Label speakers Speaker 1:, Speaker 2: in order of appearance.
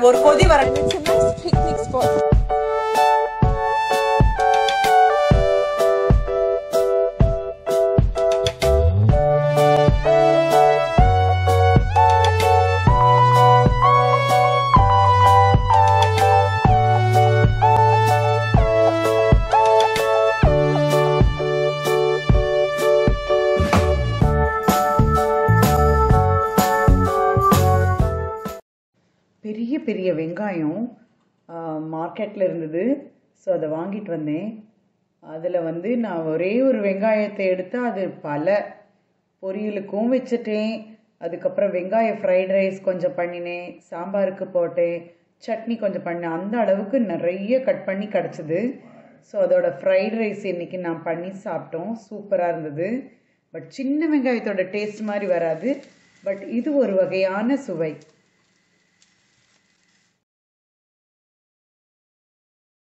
Speaker 1: ஒரு கொதி வர
Speaker 2: It's a nice picnic spot.
Speaker 3: பெரிய பெரிய வெங்காயம் மார்க்கெட்டில் இருந்தது ஸோ அதை வாங்கிட்டு வந்தேன் அதில் வந்து நான் ஒரே ஒரு வெங்காயத்தை எடுத்து அது பல பொரியலுக்கும் வச்சுட்டேன் அதுக்கப்புறம் வெங்காய ஃப்ரைட் ரைஸ் கொஞ்சம் பண்ணினேன் சாம்பாருக்கு போட்டேன் சட்னி கொஞ்சம் பண்ணேன் அந்த அளவுக்கு நிறைய கட் பண்ணி கிடச்சிது ஸோ அதோட ஃப்ரைட் ரைஸ் இன்னைக்கு நான் பண்ணி சாப்பிட்டோம் சூப்பராக இருந்தது பட் சின்ன வெங்காயத்தோட டேஸ்ட் மாதிரி வராது பட் இது ஒரு வகையான சுவை